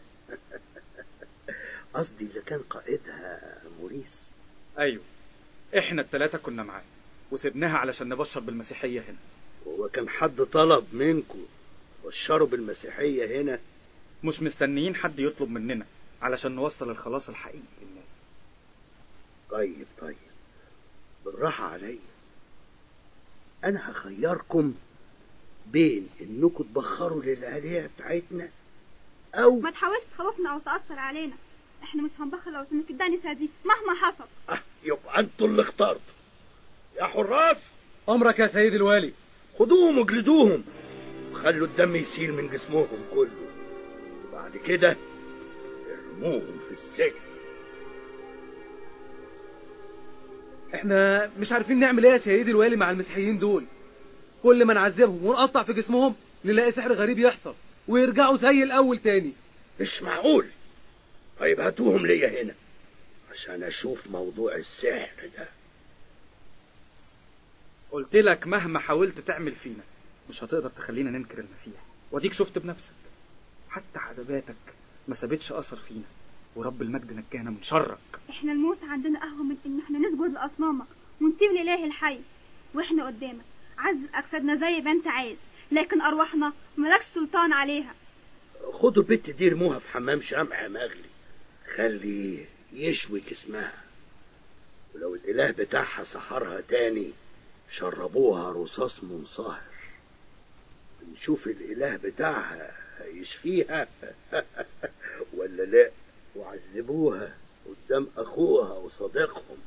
قصدي اللي كان قائدها موريس ايوه احنا التلاتة كنا معاه وسبناها علشان نبشر بالمسيحية هنا هو كان حد طلب منكم بشروا بالمسيحية هنا مش مستنيين حد يطلب مننا علشان نوصل الخلاص الحقيقي للناس طيب طيب بالراحة عليا أنا هخيركم بين إنكم تبخروا للآلهة بتاعتنا أو ما تحاولش تخوفنا او تأثر علينا احنا مش هنبخل لو سمك الدنسة دي مهما حصل أه يبقى أنتوا اللي اخترتوا يا حراس أمرك يا سيدي الوالي خدوهم واجلدوهم وخلوا الدم يسيل من جسمهم كله وبعد كده ارموهم في السجن احنا مش عارفين نعمل ايه يا سيدي الوالي مع المسيحيين دول كل ما نعذبهم ونقطع في جسمهم نلاقي سحر غريب يحصل ويرجعوا زي الاول تاني مش معقول طيب هاتوهم ليا هنا عشان اشوف موضوع السحر ده قلت لك مهما حاولت تعمل فينا مش هتقدر تخلينا ننكر المسيح واديك شفت بنفسك حتى عذاباتك ما سابتش اثر فينا ورب المجد نجانا من شرك احنا الموت عندنا اهون من ان احنا نسجد لاصنامك ونسيب الاله الحي واحنا قدامك عذب اجسادنا زي ما انت عايز لكن ارواحنا ملكش سلطان عليها خدوا البت دي ارموها في حمام شمع مغلي خلي يشوي جسمها ولو الاله بتاعها سحرها تاني شربوها رصاص منصهر نشوف الاله بتاعها هيشفيها ولا لا وعذبوها قدام اخوها وصديقهم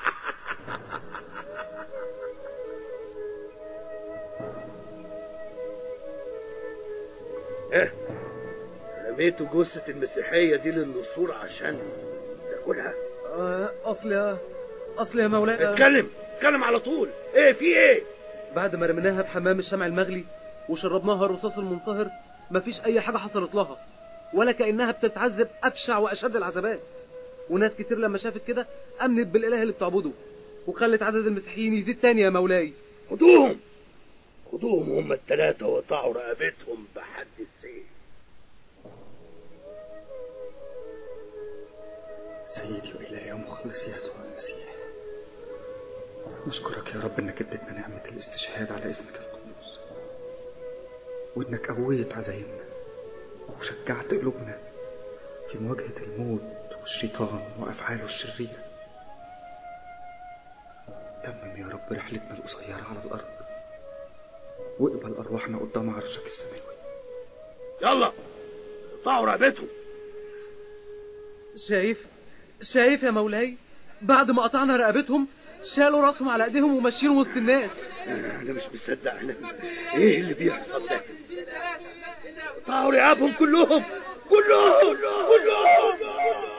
اه رميتوا جثة المسيحية دي للنسور عشان تاكلها آه اصل يا اصل يا مولاي اتكلم اتكلم على طول ايه في ايه بعد ما رميناها في حمام الشمع المغلي وشربناها الرصاص المنصهر مفيش اي حاجة حصلت لها ولا كأنها بتتعذب أبشع وأشد العذابات وناس كتير لما شافت كده أمنت بالإله اللي بتعبده وخلت عدد المسيحيين يزيد تاني يا مولاي خدوهم خدوهم هم التلاتة وقطعوا رقبتهم بحد السيف سيدي وإلهي ومخلصي يسوع المسيح نشكرك يا رب انك اديتنا نعمة الاستشهاد على اسمك القدوس وانك قويت عزايمنا وشجعت قلوبنا في مواجهة الموت والشيطان وأفعاله الشريرة تمم يا رب رحلتنا القصيرة على الأرض واقبل أرواحنا قدام عرشك السماوي يلا اقطعوا رقبتهم شايف شايف يا مولاي بعد ما قطعنا رقبتهم شالوا راسهم على ايديهم وماشيين وسط الناس انا مش مصدق انا ايه اللي بيحصل ده اقطعوا رقابهم كلهم كلهم كلهم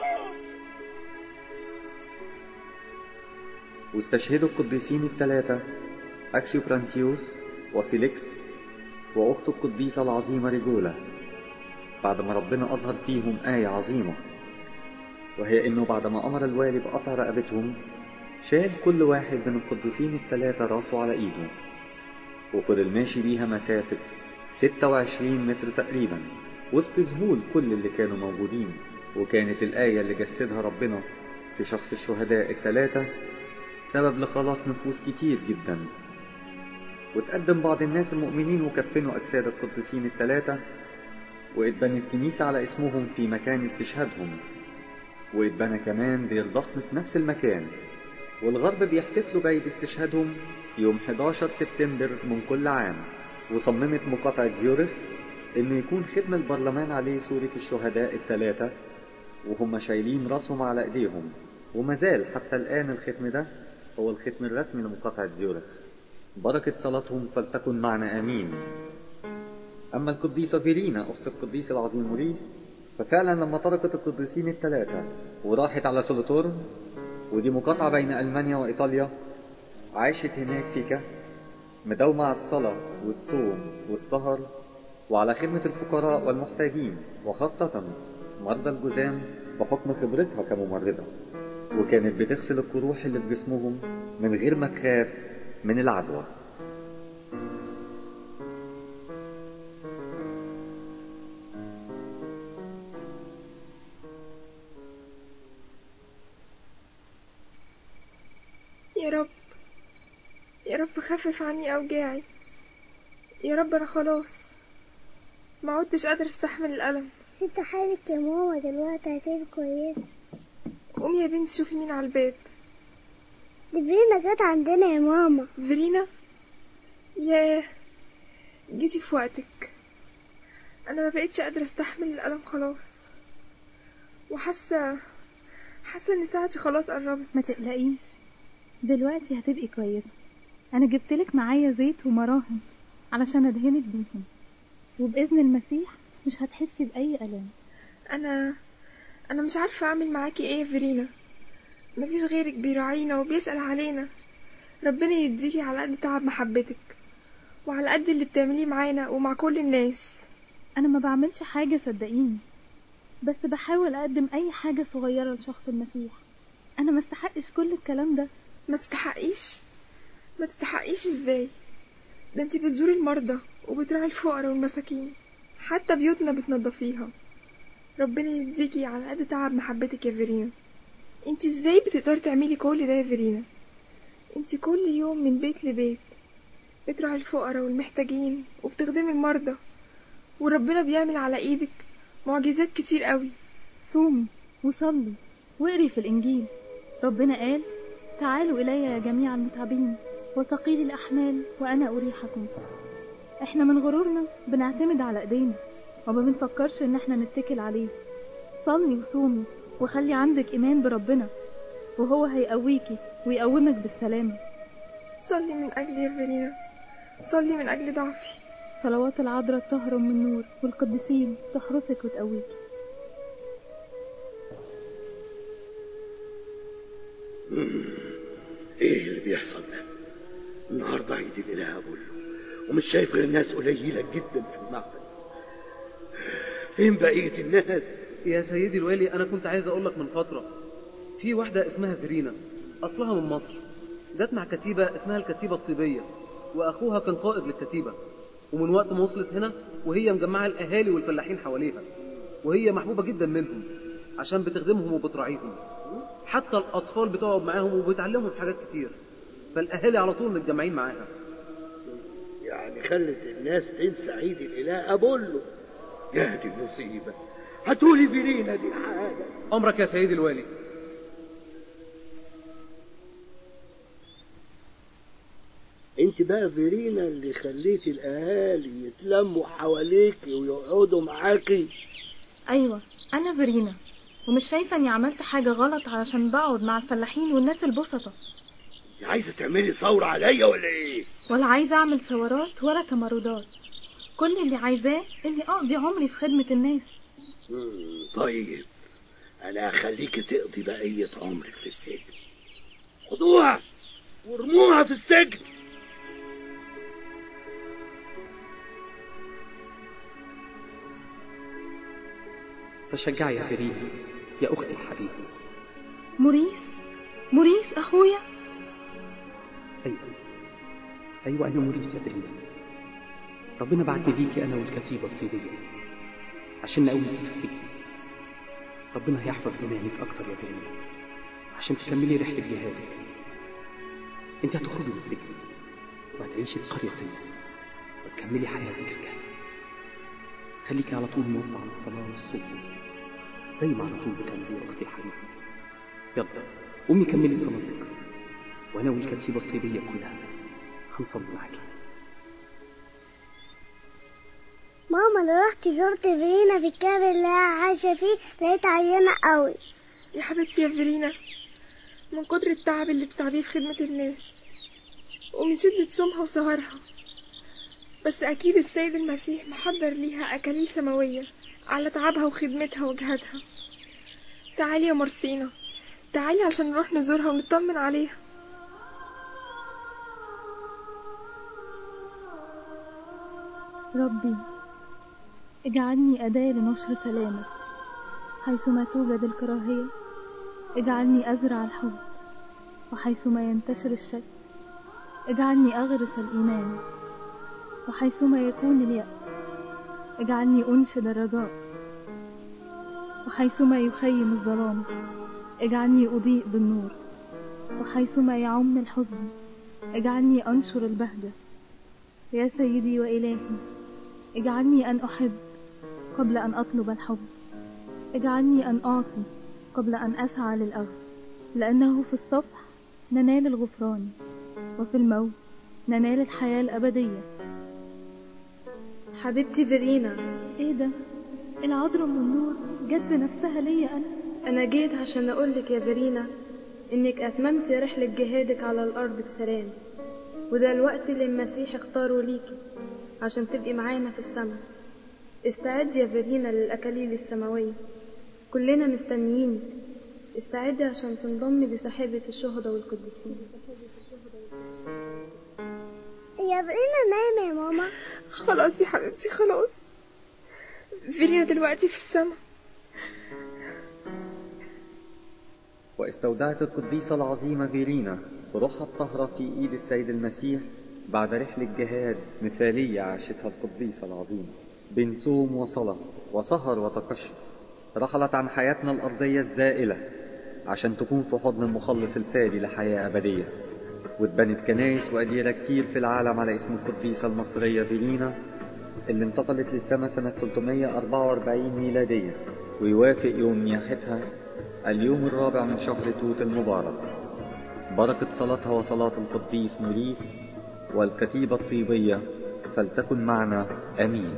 واستشهدوا القديسين الثلاثة أكسيوبرانتيوس وفيليكس وأخته القديسة العظيمة ريجولا بعد ما ربنا أظهر فيهم آية عظيمة وهي إنه بعد ما أمر الوالي بقطع رقبتهم شال كل واحد من القديسين الثلاثة راسه على إيده وفضل ماشي بيها مسافة 26 متر تقريبا وسط ذهول كل اللي كانوا موجودين وكانت الآية اللي جسدها ربنا في شخص الشهداء الثلاثة سبب لخلاص نفوس كتير جدا وتقدم بعض الناس المؤمنين وكفنوا أجساد القديسين الثلاثة واتبنت كنيسة على اسمهم في مكان استشهادهم واتبنى كمان دير ضخم في نفس المكان والغرب بيحتفلوا بعيد استشهادهم يوم 11 سبتمبر من كل عام وصممت مقاطعة زيورخ إنه يكون ختم البرلمان عليه صورة الشهداء الثلاثة وهم شايلين راسهم على إيديهم وما زال حتى الآن الختم ده هو الختم الرسمي لمقاطعة زيورخ بركة صلاتهم فلتكن معنا آمين أما القديسة فيرينا أخت القديس العظيم موريس ففعلا لما تركت القديسين الثلاثة وراحت على سولوتورن ودي مقاطعة بين ألمانيا وإيطاليا عاشت هناك في كهف مداومة على الصلاة والصوم والسهر وعلى خدمة الفقراء والمحتاجين وخاصة مرضى الجذام بحكم خبرتها كممرضة وكانت بتغسل القروح اللي في جسمهم من غير ما تخاف من العدوى يا رب يا رب خفف عني أوجاعي يا رب أنا خلاص ما عدتش قادر استحمل الألم انت حالك يا ماما دلوقتي هتبقى كويسة قومي يا بنتي شوفي مين على الباب دي فيرينا جت عندنا يا ماما فيرينا ياه جيتي في وقتك انا ما بقيتش قادره استحمل الالم خلاص وحاسه حاسه ان ساعتي خلاص قربت ما تقلقيش دلوقتي هتبقي كويسة أنا جبتلك معايا زيت ومراهم علشان أدهنك بيهم وبإذن المسيح مش هتحسي بأي ألم انا انا مش عارفه اعمل معاكي ايه يا فيرينا مفيش غيرك بيراعينا وبيسأل علينا ربنا يديكي على قد تعب محبتك وعلى قد اللي بتعمليه معانا ومع كل الناس أنا ما بعملش حاجة صدقيني بس بحاول أقدم أي حاجة صغيرة لشخص المسيح أنا ما استحقش كل الكلام ده ما تستحقيش ما تستحقيش ازاي ده انتي بتزوري المرضى وبتراعي الفقراء والمساكين حتى بيوتنا بتنضفيها ربنا يديكي على قد تعب محبتك يا فيرينا انتي ازاي بتقدري تعملي كل ده يا فيرينا انتي كل يوم من بيت لبيت بتراعي الفقراء والمحتاجين وبتخدمي المرضى وربنا بيعمل على ايدك معجزات كتير قوي صومي وصلي واقري في الإنجيل ربنا قال تعالوا إلي يا جميع المتعبين وثقيل الأحمال وأنا أريحكم احنا من غرورنا بنعتمد على ايدينا وما بنفكرش ان احنا نتكل عليه صلي وصومي وخلي عندك ايمان بربنا وهو هيقويكي ويقومك بالسلامة صلي من اجلي يا فيرينا صلي من اجل ضعفي صلوات العذراء الطاهرة من نور والقديسين تحرسك وتقويكي ايه اللي بيحصل ده النهارده عيد الاله ابولو ومش شايف غير ناس قليله جدا في المعبد فين بقيه الناس يا سيدي الوالي انا كنت عايز اقول لك من فتره في واحده اسمها فيرينا اصلها من مصر جت مع كتيبه اسمها الكتيبه الطيبيه واخوها كان قائد للكتيبه ومن وقت ما وصلت هنا وهي مجمعه الاهالي والفلاحين حواليها وهي محبوبه جدا منهم عشان بتخدمهم وبتراعيهم حتى الاطفال بتقعد معاهم وبتعلمهم حاجات كتير فالاهالي على طول متجمعين معاها يعني خلت الناس تنسى عيد الاله ابولو يا دي المصيبة هاتولي فيرينا دي حاجة أمرك يا سيدي الوالي انت بقى فيرينا اللي خليتي الاهالي يتلموا حواليكي ويقعدوا معاكي أيوة أنا فيرينا ومش شايفة إني عملت حاجة غلط علشان بقعد مع الفلاحين والناس البسطة انت عايزة تعملي ثورة عليا ولا ايه؟ ولا عايزة أعمل ثورات ولا تمردات كل اللي عايزاه إني أقضي عمري في خدمة الناس مم، طيب انا هخليكي تقضي بقية عمرك في السجن خدوها وارموها في السجن فشجعي يا فيرينا يا أختي الحبيبة موريس موريس أخويا أيوة أيوة أنا مريض يا فيرينا ربنا بعتني ليكي أنا والكتيبة الطيبية عشان نقومك في السجن ربنا هيحفظ إيمانك أكتر يا فيرينا عشان تكملي رحلة جهادك أنت هتخرجي من السجن وهتعيشي في قرية تانية وتكملي حياتك الكاملة خليكي على طول مواظبة على الصلاة والصوم دايما على طول بتعملي يا أختي الحبيبة يلا قومي كملي صلاتك وأنا والكتيبة الطيبية كلها هنصلي معاكي ماما انا رحت زرت فيرينا في الكهف اللي هي عايشة فيه لقيت عيانة قوي يا حبيبتي يا فيرينا من كتر التعب اللي بتعبيه في خدمة الناس ومن شدة صومها وسهرها بس أكيد السيد المسيح محضر ليها أكاليل سماوية على تعبها وخدمتها وجهادها تعالي يا مرسينا تعالي عشان نروح نزورها ونطمن عليها ربي اجعلني أداة لنشر سلامك حيثما توجد الكراهية اجعلني أزرع الحب وحيثما ينتشر الشك اجعلني أغرس الإيمان وحيثما يكون اليأس اجعلني أنشد الرجاء وحيثما يخيم الظلام اجعلني أضيء بالنور وحيثما يعم الحزن اجعلني أنشر البهجة يا سيدي وإلهي اجعلني أن أحب قبل أن أطلب الحب اجعلني أن أعطي قبل أن أسعى للأخذ لأنه في الصفح ننال الغفران وفي الموت ننال الحياة الأبدية حبيبتي فيرينا ايه ده العذراء من النور جت بنفسها ليا أنا أنا جيت عشان أقولك يا فيرينا إنك أتممتي رحلة جهادك على الأرض بسلام وده الوقت اللي المسيح اختاره ليكي عشان تبقي معانا في السماء استعدي يا فيرينا للأكاليل السماوية كلنا مستنيينك استعدي عشان تنضمي بسحابة الشهداء والقديسين يا فيرينا نايمة يا ماما خلاص يا حبيبتي خلاص فيرينا دلوقتي في السماء واستودعت القديسة العظيمة فيرينا روحها الطاهرة في إيد السيد المسيح بعد رحلة جهاد مثالية عاشتها القديسة العظيمة بين صوم وصلاة وسهر وتقشف رحلت عن حياتنا الأرضية الزائلة عشان تكون في حضن المخلص الفادي لحياة أبدية واتبنت كنايس وأديرة كتير في العالم على اسم القديسة المصرية فيرينا اللي انتقلت للسماء سنة 344 ميلادية ويوافق يوم نياحتها اليوم الرابع من شهر توت المبارك بركة صلاتها وصلاة القديس موريس والكتيبة الطيبية فلتكن معنا أمين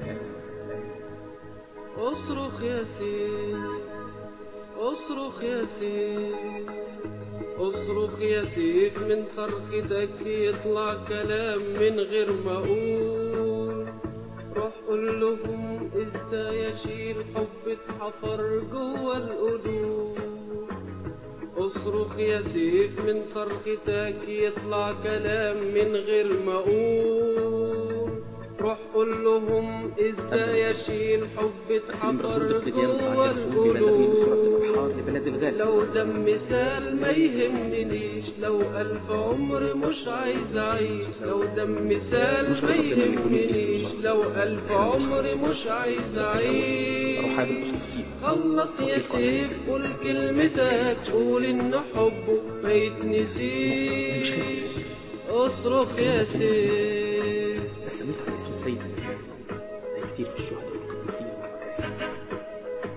اصرخ يا سيف اصرخ يا سيف اصرخ يا سيف من صرختك يطلع كلام من غير ما اقول روح قول لهم ازاي اشيل حب اتحفر جوه القلوب اصرخ يا سيف من صرختك يطلع كلام من غير ما اقول روح قول لهم ازاي اشيل حب اتحفر جوه القلوب لو دم مثال ما يهمنيش لو ألف عمر مش عايز أعيش لو دم مثال ما يهمنيش لو ألف عمر مش عايز أعيش خلص يا سيف قول كلمتك قول إن حبه ما يتنسيش اصرخ يا سيف سميتها باسم السيد المسيح زي كتير في الشهداء والقديسين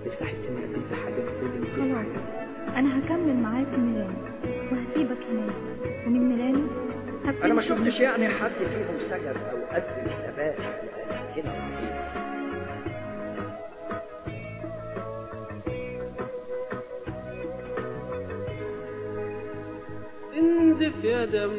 نفسي احس اني قدمت حاجه تسد نسيت خلاص أنا هكمل معاك في ميلاني وهسيبك هناك ومن ميلاني هبتدي انا ما شغل شفتش في يعني حد فيهم سجد او قدم ذبائح لآلهتنا العظيمه انزف يا دم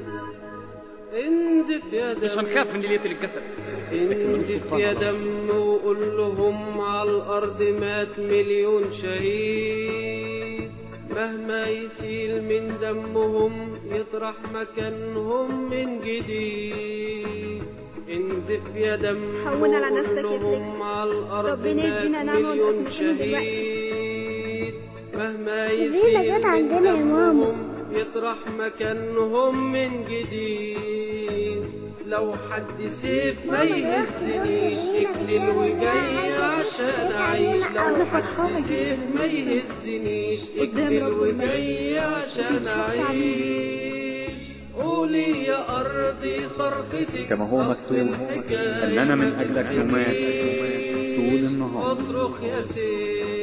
انزف يا دم مش هنخاف من اللي يقتل الجسد لكن من انزف سلطان يا الله. دم وقول لهم على الأرض مات مليون شهيد مهما يسيل من دمهم يطرح مكانهم من جديد انزف يا دم هون على نفسك يا وقول لهم فليكس. على الأرض ربنا يدينا مات نعمة مليون ونبقى مكانه دلوقتي. شهيد مهما الفيلا يسيل جت عندنا يا ماما يطرح مكانهم من جديد لو حد سيف ما يهزنيش اكلل وجاي عشان اعيش لو حد سيف ما يهزنيش اكلل وجاي عشان اعيش قولي يا ارضي صرختك كما هو مكتوب أننا من أجلك نمات طول النهار اصرخ يا سيف